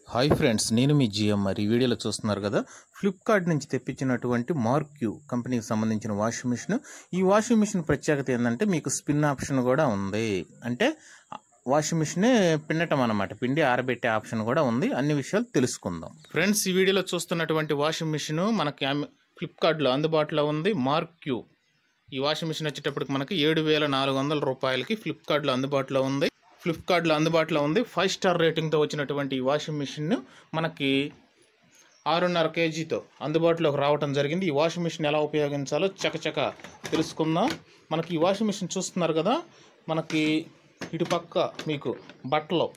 hi friends నేను మీ GM మరి ఈ వీడియోలో చూస్తున్నారు కదా ఫ్లిప్కార్ట్ నుంచి తెప్పించినటువంటి మార్క్యూ కంపెనీకి సంబంధించిన వాషింగ్ మిషన్ ఈ వాషింగ్ మిషన్ ప్రత్యేకత ఏంటంటే మీకు స్పిన్ ఆప్షన్ కూడా ఉంది అంటే వాషింగ్ మిషనే పిండటం అనమాట పిండి ఆరబెట్టే ఆప్షన్ కూడా ఉంది అన్ని విషయాలు తెలుసుకుందాం ఫ్రెండ్స్ ఈ వీడియోలో చూస్తున్నటువంటి వాషింగ్ మిషన్ మనకి అమె- ఫ్లిప్కార్ట్లో అందుబాటులో ఉంది మార్క్యూ ఈ వాషింగ్ మిషన్ వచ్చేటప్పటికి మనకి ఏడు వేల నాలుగు వందల రూపాయలకి ఫ్లిప్కార్ట్లో అందుబాటులో ఉంది ఫ్లిప్కార్ట్లో అందుబాటులో ఉంది ఫైవ్ స్టార్ రేటింగ్తో వచ్చినటువంటి ఈ వాషింగ్ మిషన్ మనకి ఆరున్నర కేజీతో అందుబాటులోకి రావటం జరిగింది ఈ వాషింగ్ మిషన్ ఎలా ఉపయోగించాలో చకచక తెలుసుకుందాం మనకి ఈ వాషింగ్ మిషన్ చూస్తున్నారు కదా మనకి ఇటుపక్క మీకు బట్టలు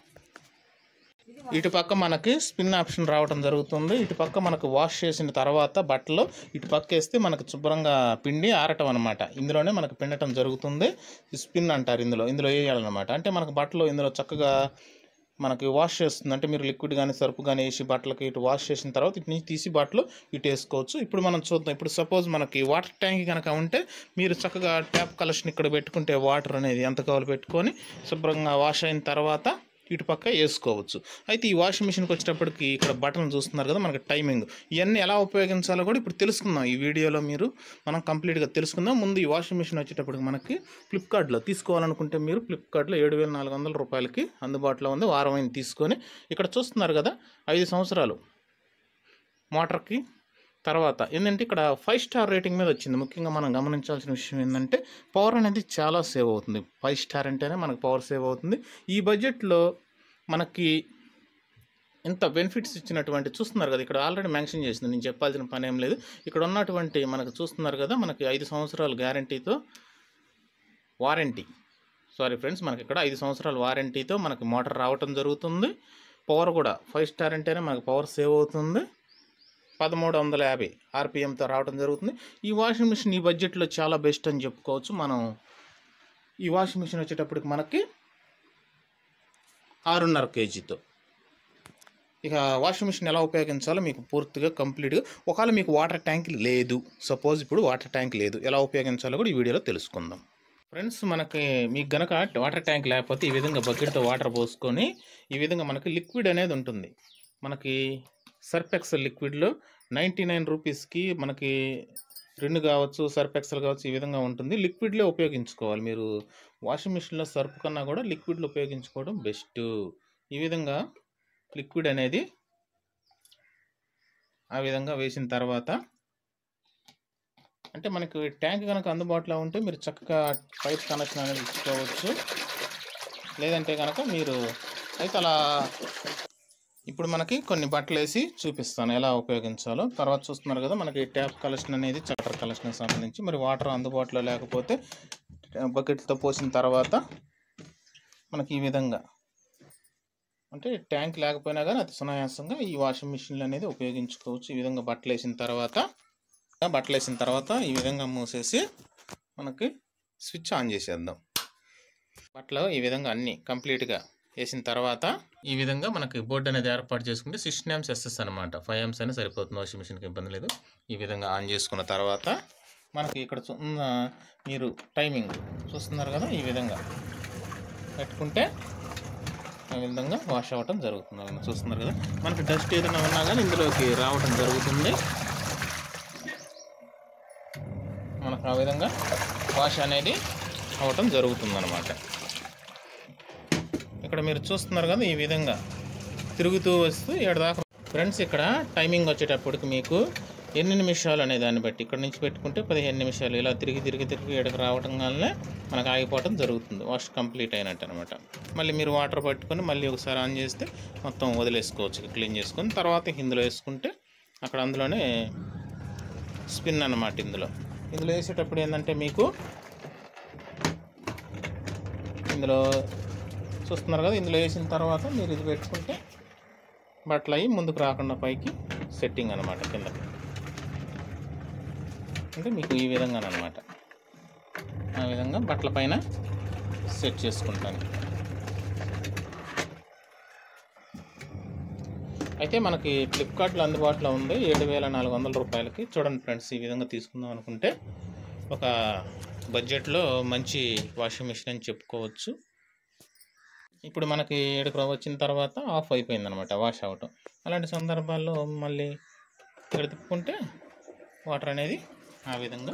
ఇటుపక్క మనకి స్పిన్ ఆప్షన్ రావడం జరుగుతుంది ఇటుపక్క మనకు వాష్ చేసిన తర్వాత బట్టలు ఇటుపక్క వేస్తే మనకు శుభ్రంగా పిండి ఆరటం అనమాట ఇందులోనే మనకు పిండటం జరుగుతుంది ఈ స్పిన్ అంటారు ఇందులో ఇందులో వేయాలన్నమాట అంటే మనకు బట్టలు ఇందులో చక్కగా మనకి వాష్ చేస్తుంది అంటే మీరు లిక్విడ్ కానీ సర్పు కానీ వేసి బట్టలకి ఇటు వాష్ చేసిన తర్వాత ఇటు నుంచి తీసి బట్టలు ఇటు వేసుకోవచ్చు ఇప్పుడు మనం చూద్దాం ఇప్పుడు సపోజ్ మనకి వాటర్ ట్యాంక్ కనుక ఉంటే మీరు చక్కగా ట్యాప్ కలెక్షన్ ఇక్కడ పెట్టుకుంటే వాటర్ అనేది ఎంత కావాలో పెట్టుకొని శుభ్రంగా వాష్ అయిన తర్వాత ఇటు పక్క వేసుకోవచ్చు అయితే ఈ వాషింగ్ మిషన్కి వచ్చేటప్పటికి ఇక్కడ బటన్ చూస్తున్నారు కదా మనకి టైమింగ్ ఇవన్నీ ఎలా ఉపయోగించాలో కూడా ఇప్పుడు తెలుసుకుందాం ఈ వీడియోలో మీరు మనం కంప్లీట్గా తెలుసుకుందాం ముందు ఈ వాషింగ్ మిషన్ వచ్చేటప్పటికి మనకి ఫ్లిప్కార్ట్లో తీసుకోవాలనుకుంటే మీరు ఫ్లిప్కార్ట్లో ఏడు వేల నాలుగు వందల రూపాయలకి అందుబాటులో ఉంది వారం అయిన తీసుకొని ఇక్కడ చూస్తున్నారు కదా ఐదు సంవత్సరాలు మోటార్కి తర్వాత ఏంటంటే ఇక్కడ ఫైవ్ స్టార్ రేటింగ్ మీద వచ్చింది ముఖ్యంగా మనం గమనించాల్సిన విషయం ఏంటంటే పవర్ అనేది చాలా సేవ్ అవుతుంది ఫైవ్ స్టార్ అంటేనే మనకు పవర్ సేవ్ అవుతుంది ఈ బడ్జెట్లో మనకి ఇంత బెనిఫిట్స్ ఇచ్చినటువంటి చూస్తున్నారు కదా ఇక్కడ ఆల్రెడీ మెన్షన్ చేసింది నేను చెప్పాల్సిన పని ఏం లేదు ఇక్కడ ఉన్నటువంటి మనకు చూస్తున్నారు కదా మనకి ఐదు సంవత్సరాల గ్యారంటీతో వారంటీ సారీ ఫ్రెండ్స్ మనకి ఇక్కడ ఐదు సంవత్సరాల వారంటీతో మనకి మోటార్ రావటం జరుగుతుంది పవర్ కూడా ఫైవ్ స్టార్ అంటేనే మనకి పవర్ సేవ్ అవుతుంది పదమూడు వందల యాభై ఆర్పిఎంతో రావడం జరుగుతుంది ఈ వాషింగ్ మిషన్ ఈ బడ్జెట్లో చాలా బెస్ట్ అని చెప్పుకోవచ్చు మనం ఈ వాషింగ్ మిషన్ వచ్చేటప్పటికి మనకి ఆరున్నర కేజీతో ఇక వాషింగ్ మిషన్ ఎలా ఉపయోగించాలో మీకు పూర్తిగా కంప్లీట్గా ఒకవేళ మీకు వాటర్ ట్యాంక్ లేదు సపోజ్ ఇప్పుడు వాటర్ ట్యాంక్ లేదు ఎలా ఉపయోగించాలో కూడా ఈ వీడియోలో తెలుసుకుందాం ఫ్రెండ్స్ మనకి మీకు గనక వాటర్ ట్యాంక్ లేకపోతే ఈ విధంగా బకెట్తో వాటర్ పోసుకొని ఈ విధంగా మనకి లిక్విడ్ అనేది ఉంటుంది మనకి సర్ఫ్ ఎక్సెల్ లిక్విడ్లో నైంటీ నైన్ రూపీస్కి మనకి రెండు కావచ్చు సర్ఫ్ ఎక్సెల్ కావచ్చు ఈ విధంగా ఉంటుంది లిక్విడ్లో ఉపయోగించుకోవాలి మీరు వాషింగ్ మిషన్లో సర్ఫ్ కన్నా కూడా లిక్విడ్లో ఉపయోగించుకోవడం బెస్ట్ ఈ విధంగా లిక్విడ్ అనేది ఆ విధంగా వేసిన తర్వాత అంటే మనకి ట్యాంక్ కనుక అందుబాటులో ఉంటే మీరు చక్కగా పైప్ కనెక్షన్ అనేది ఇచ్చుకోవచ్చు లేదంటే కనుక మీరు అయితే అలా ఇప్పుడు మనకి కొన్ని బట్టలు వేసి చూపిస్తాను ఎలా ఉపయోగించాలో తర్వాత చూస్తున్నారు కదా మనకి ట్యాప్ కలెక్షన్ అనేది చట్టర్ కలెక్షన్ సంబంధించి మరి వాటర్ అందుబాటులో లేకపోతే బకెట్తో పోసిన తర్వాత మనకి ఈ విధంగా అంటే ట్యాంక్ లేకపోయినా కానీ అతి సునాయాసంగా ఈ వాషింగ్ మిషన్లు అనేది ఉపయోగించుకోవచ్చు ఈ విధంగా బట్టలు వేసిన తర్వాత బట్టలు వేసిన తర్వాత ఈ విధంగా మూసేసి మనకి స్విచ్ ఆన్ చేసేద్దాం బట్టలు ఈ విధంగా అన్నీ కంప్లీట్గా వేసిన తర్వాత ఈ విధంగా మనకి బోర్డు అనేది ఏర్పాటు చేసుకుంటే సిక్స్టీన్ ఎంస్ ఎస్ఎస్ అనమాట ఫైవ్ ఎంస్ అయినా సరిపోతుంది వాషింగ్ మిషన్కి ఇబ్బంది లేదు ఈ విధంగా ఆన్ చేసుకున్న తర్వాత మనకి ఇక్కడ చూ- ఉన్న మీరు టైమింగ్ చూస్తున్నారు కదా ఈ విధంగా పెట్టుకుంటే ఈ విధంగా వాష్ అవ్వటం జరుగుతుంది అవును, చూస్తున్నారు కదా మనకి డస్ట్ ఏదైనా ఉన్నా కానీ ఇందులోకి రావటం జరుగుతుంది మనకు ఆ విధంగా వాష్ అనేది అవటం జరుగుతుంది అనమాట ఇక్కడ మీరు చూస్తున్నారు కదా ఈ విధంగా తిరుగుతూ వస్తూ ఏడు దాకా ఫ్రెండ్స్ ఇక్కడ టైమింగ్ వచ్చేటప్పటికి మీకు ఎన్ని నిమిషాలు అనే దాన్ని బట్టి ఇక్కడ నుంచి పెట్టుకుంటే పదిహేను నిమిషాలు ఇలా తిరిగి తిరిగి తిరిగి ఎడకు రావటం వల్లనే మనకు ఆగిపోవటం జరుగుతుంది వాష్ కంప్లీట్ అయినట్టు అనమాట మళ్ళీ మీరు వాటర్ పట్టుకొని మళ్ళీ ఒకసారి ఆన్ చేస్తే మొత్తం వదిలేసుకోవచ్చు క్లీన్ చేసుకొని తర్వాత ఇందులో వేసుకుంటే అక్కడ అందులోనే స్పిన్ అన్నమాట ఇందులో ఇందులో వేసేటప్పుడు ఏంటంటే మీకు ఇందులో చూస్తున్నారు కదా ఇందులో వేసిన తర్వాత మీరు ఇది పెట్టుకుంటే బట్టలు అయ్యి ముందుకు రాకుండా పైకి సెట్టింగ్ అనమాట కిందకి అంటే మీకు ఈ విధంగా అనమాట ఆ విధంగా బట్టల పైన సెట్ చేసుకుంటాను అయితే మనకి ఫ్లిప్కార్ట్లో అందుబాటులో ఉంది ఏడు వేల నాలుగు వందల రూపాయలకి చూడండి ఫ్రెండ్స్ ఈ విధంగా తీసుకుందాం అనుకుంటే ఒక బడ్జెట్లో మంచి వాషింగ్ మిషన్ అని చెప్పుకోవచ్చు ఇప్పుడు మనకి ఇక్కడికి వచ్చిన తర్వాత ఆఫ్ అయిపోయింది అనమాట వాష్ అవటం అలాంటి సందర్భాల్లో మళ్ళీ ఇక్కడ తిప్పుకుంటే వాటర్ అనేది ఆ విధంగా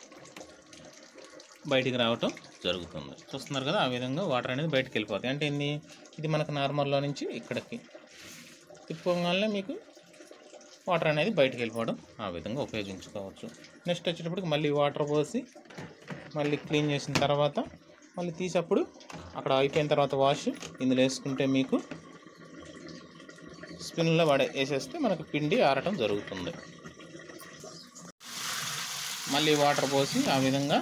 బయటికి రావటం జరుగుతుంది చూస్తున్నారు కదా ఆ విధంగా వాటర్ అనేది బయటికి వెళ్ళిపోతాయి అంటే ఏంది ఇది మనకు నార్మల్లో నుంచి ఇక్కడికి తిప్పుకోగానే మీకు వాటర్ అనేది బయటికి వెళ్ళిపోవడం ఆ విధంగా ఉపయోగించుకోవచ్చు నెక్స్ట్ వచ్చేటప్పటికి మళ్ళీ వాటర్ పోసి మళ్ళీ క్లీన్ చేసిన తర్వాత మళ్ళీ తీసేప్పుడు అక్కడ అయిపోయిన తర్వాత వాష్ ఇందులో వేసుకుంటే మీకు స్పిన్లో పడే వేసేస్తే మనకు పిండి ఆరటం జరుగుతుంది మళ్ళీ వాటర్ పోసి ఆ విధంగా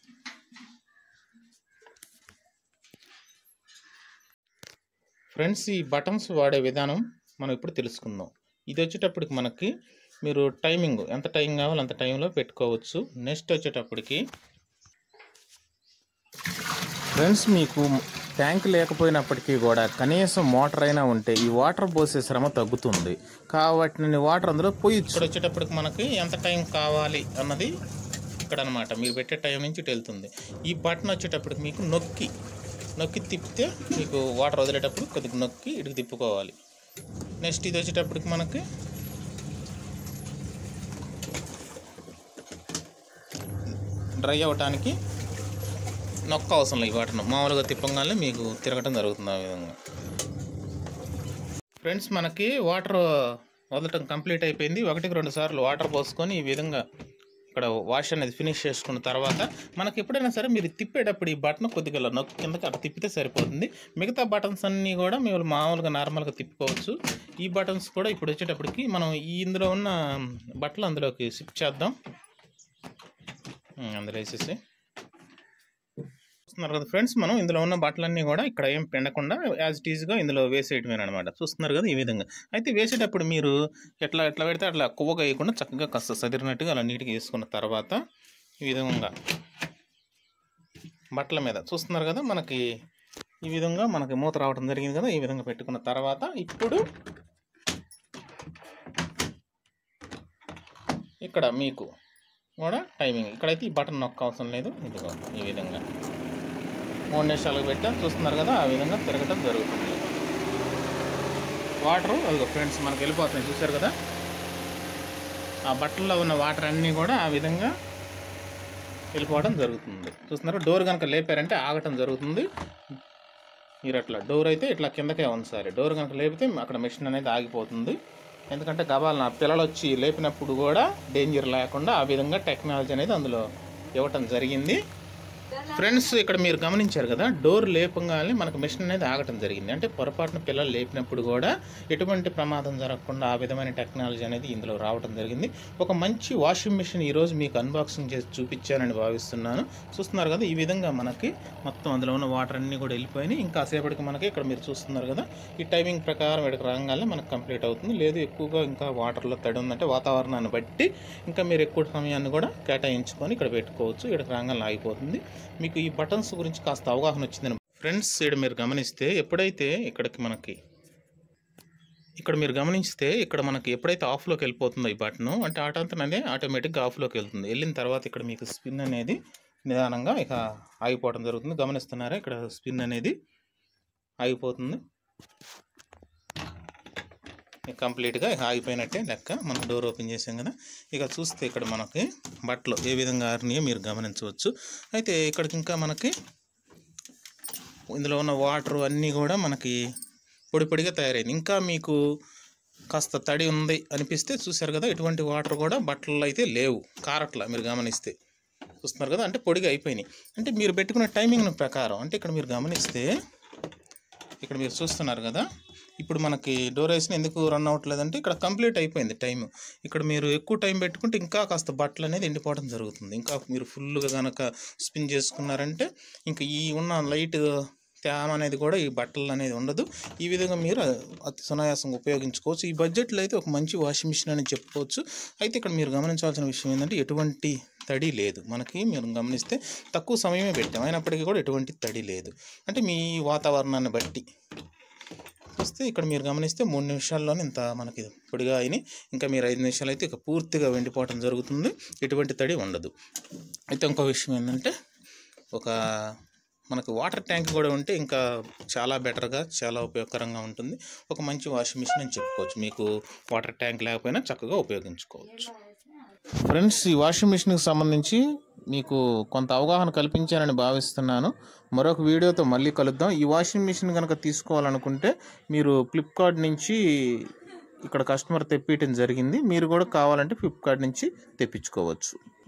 ఫ్రెండ్స్ ఈ బటన్స్ వాడే విధానం మనం ఇప్పుడు తెలుసుకుందాం ఇది వచ్చేటప్పటికి మనకి మీరు టైమింగ్ ఎంత టైం కావాలో అంత టైంలో పెట్టుకోవచ్చు నెక్స్ట్ వచ్చేటప్పటికి ఫ్రెండ్స్ మీకు ట్యాంక్ లేకపోయినప్పటికీ కూడా కనీసం మోటార్ అయినా ఉంటే ఈ వాటర్ పోసే శ్రమ తగ్గుతుంది కాబట్టి నేను వాటర్ అందులో పోయొచ్చు ఇక్కడ వచ్చేటప్పటికి మనకి ఎంత టైం కావాలి అన్నది ఇక్కడ అనమాట మీరు పెట్టే టైం నుంచి ఇటు వెళ్తుంది ఈ బటన్ వచ్చేటప్పటికి మీకు నొక్కి నొక్కి తిప్పితే మీకు వాటర్ వదిలేటప్పుడు కొద్దిగా నొక్కి ఇటుకు తిప్పుకోవాలి నెక్స్ట్ ఇది వచ్చేటప్పటికి మనకి డ్రై అవ్వటానికి నొక్క అవసరం లేదు ఈ వాటర్ మామూలుగా తిప్పగానే మీకు తిరగటం జరుగుతుంది ఆ విధంగా ఫ్రెండ్స్ మనకి వాటర్ వదలటం కంప్లీట్ అయిపోయింది ఒకటికి రెండు సార్లు వాటర్ పోసుకొని ఈ విధంగా ఇక్కడ వాష్ అనేది ఫినిష్ చేసుకున్న తర్వాత మనకి ఎప్పుడైనా సరే మీరు తిప్పేటప్పుడు ఈ బటన్ కొద్దిగా ఇలా నొక్కి కిందకి అక్కడ తిప్పితే సరిపోతుంది మిగతా బటన్స్ అన్నీ కూడా మీరు మామూలుగా నార్మల్గా తిప్పుకోవచ్చు ఈ బటన్స్ కూడా ఇప్పుడు వచ్చేటప్పటికి మనం ఈ ఇందులో ఉన్న బట్టలు అందులోకి షిఫ్ట్ చేద్దాం ఉమ్, అందులో వేసేసి చూస్తున్నారు కదా ఫ్రెండ్స్ మనం ఇందులో ఉన్న బట్టలన్నీ కూడా ఇక్కడ ఏం పిండకుండా యాజ్ ఇట్ ఈజ్గా ఇందులో వేసేయటమే అనమాట చూస్తున్నారు కదా ఈ విధంగా అయితే వేసేటప్పుడు మీరు ఎట్లా ఎట్లా పెడితే అట్లా కొవ్వగా వేయకుండా చక్కగా కాస్త సదిరినట్టుగా అలా నీట్గా వేసుకున్న తర్వాత ఈ విధంగా బట్టల మీద చూస్తున్నారు కదా మనకి ఈ విధంగా మనకి మూత రావడం జరిగింది కదా ఈ విధంగా పెట్టుకున్న తర్వాత ఇప్పుడు ఇక్కడ మీకు కూడా టైమింగ్ ఇక్కడైతే ఈ బటన్ నొక్క అవసరం లేదు ఇదిగో ఈ విధంగా మూడు నిమిషాలకు పెట్టా చూస్తున్నారు కదా ఆ విధంగా తిరగటం జరుగుతుంది వాటర్ అదిగో ఫ్రెండ్స్ మనకి వెళ్ళిపోతున్నాయి చూసారు కదా ఆ బట్టల్లో ఉన్న వాటర్ అన్నీ కూడా ఆ విధంగా వెళ్ళిపోవడం జరుగుతుంది చూస్తున్నారు డోర్ కనుక లేపారంటే ఆగటం జరుగుతుంది మీరు అట్లా డోర్ అయితే ఇట్లా కిందకే ఉంచాలి డోర్ కనుక లేపితే అక్కడ మెషిన్ అనేది ఆగిపోతుంది ఎందుకంటే గబాల్ నా పిల్లలు వచ్చి లేపినప్పుడు కూడా డేంజర్ లేకుండా ఆ విధంగా టెక్నాలజీ అనేది అందులో ఇవ్వటం జరిగింది ఫ్రెండ్స్ ఇక్కడ మీరు గమనించారు కదా డోర్ లేపంగానే మనకు మిషన్ అనేది ఆగటం జరిగింది అంటే పొరపాటున పిల్లలు లేపినప్పుడు కూడా ఎటువంటి ప్రమాదం జరగకుండా ఆ విధమైన టెక్నాలజీ అనేది ఇందులో రావడం జరిగింది ఒక మంచి వాషింగ్ మిషన్ ఈరోజు మీకు అన్బాక్సింగ్ చేసి చూపించానని భావిస్తున్నాను చూస్తున్నారు కదా ఈ విధంగా మనకి మొత్తం అందులో ఉన్న వాటర్ అన్నీ కూడా వెళ్ళిపోయినాయి ఇంకా సేపటికి మనకి ఇక్కడ మీరు చూస్తున్నారు కదా ఈ టైమింగ్ ప్రకారం ఇక్కడికి రాగానే మనకు కంప్లీట్ అవుతుంది లేదు ఎక్కువగా ఇంకా వాటర్లో తడి ఉందంటే వాతావరణాన్ని బట్టి ఇంకా మీరు ఎక్కువ సమయాన్ని కూడా కేటాయించుకొని ఇక్కడ పెట్టుకోవచ్చు ఇక్కడికి రాగానే ఆగిపోతుంది మీకు ఈ బటన్స్ గురించి కాస్త అవగాహన వచ్చిందని ఫ్రెండ్స్ ఇక్కడ మీరు గమనిస్తే ఎప్పుడైతే ఇక్కడికి మనకి ఇక్కడ మీరు గమనిస్తే ఇక్కడ మనకి ఎప్పుడైతే ఆఫ్లోకి వెళ్ళిపోతుందో ఈ బటన్ అంటే ఆటంతనే ఆటోమేటిక్గా ఆఫ్లోకి వెళ్తుంది వెళ్ళిన తర్వాత ఇక్కడ మీకు స్పిన్ అనేది నిదానంగా ఇక ఆగిపోవడం జరుగుతుంది గమనిస్తున్నారా ఇక్కడ స్పిన్ అనేది ఆగిపోతుంది ఇక కంప్లీట్గా ఇక ఆగిపోయినట్టే లెక్క మనం డోర్ ఓపెన్ చేసాం కదా ఇక చూస్తే ఇక్కడ మనకి బట్టలు ఏ విధంగా ఆరినాయో మీరు గమనించవచ్చు అయితే ఇక్కడికి ఇంకా మనకి ఇందులో ఉన్న వాటర్ అన్నీ కూడా మనకి పొడి పొడిగా తయారైంది ఇంకా మీకు కాస్త తడి ఉంది అనిపిస్తే చూశారు కదా ఇటువంటి వాటర్ కూడా బట్టల్లో అయితే లేవు కారట్లా మీరు గమనిస్తే చూస్తున్నారు కదా అంటే పొడిగా అయిపోయినాయి అంటే మీరు పెట్టుకున్న టైమింగ్ ప్రకారం అంటే ఇక్కడ మీరు గమనిస్తే ఇక్కడ మీరు చూస్తున్నారు కదా ఇప్పుడు మనకి డోరేషన్ ఎందుకు రన్ అవ్వట్లేదంటే ఇక్కడ కంప్లీట్ అయిపోయింది టైం ఇక్కడ మీరు ఎక్కువ టైం పెట్టుకుంటే ఇంకా కాస్త బట్టలు అనేది ఎండిపోవడం జరుగుతుంది ఇంకా మీరు ఫుల్గా కనుక స్పిన్ చేసుకున్నారంటే ఇంకా ఈ ఉన్న లైట్ తేమ అనేది కూడా ఈ బట్టలు అనేది ఉండదు ఈ విధంగా మీరు అతి సునాయాసంగా ఉపయోగించుకోవచ్చు ఈ బడ్జెట్లో అయితే ఒక మంచి వాషింగ్ మిషన్ అని చెప్పుకోవచ్చు అయితే ఇక్కడ మీరు గమనించాల్సిన విషయం ఏంటంటే ఎటువంటి తడి లేదు మనకి మీరు గమనిస్తే తక్కువ సమయమే పెట్టాం అయినప్పటికీ కూడా ఎటువంటి తడి లేదు అంటే మీ వాతావరణాన్ని బట్టి చూస్తే ఇక్కడ మీరు గమనిస్తే మూడు నిమిషాల్లోనే ఇంత మనకి పొడిగా అయినాయి ఇంకా మీరు ఐదు నిమిషాలు అయితే ఇక పూర్తిగా వెండిపోవడం జరుగుతుంది ఎటువంటి తడి ఉండదు అయితే ఇంకో విషయం ఏంటంటే ఒక మనకు వాటర్ ట్యాంక్ కూడా ఉంటే ఇంకా చాలా బెటర్గా చాలా ఉపయోగకరంగా ఉంటుంది ఒక మంచి వాషింగ్ మిషన్ అని చెప్పుకోవచ్చు మీకు వాటర్ ట్యాంక్ లేకపోయినా చక్కగా ఉపయోగించుకోవచ్చు ఫ్రెండ్స్ ఈ వాషింగ్ మిషన్కి సంబంధించి మీకు కొంత అవగాహన కల్పించానని భావిస్తున్నాను మరొక వీడియోతో మళ్ళీ కలుద్దాం ఈ వాషింగ్ మిషన్ కనుక తీసుకోవాలనుకుంటే మీరు ఫ్లిప్కార్ట్ నుంచి ఇక్కడ కస్టమర్ తెప్పించడం జరిగింది మీరు కూడా కావాలంటే ఫ్లిప్కార్ట్ నుంచి తెప్పించుకోవచ్చు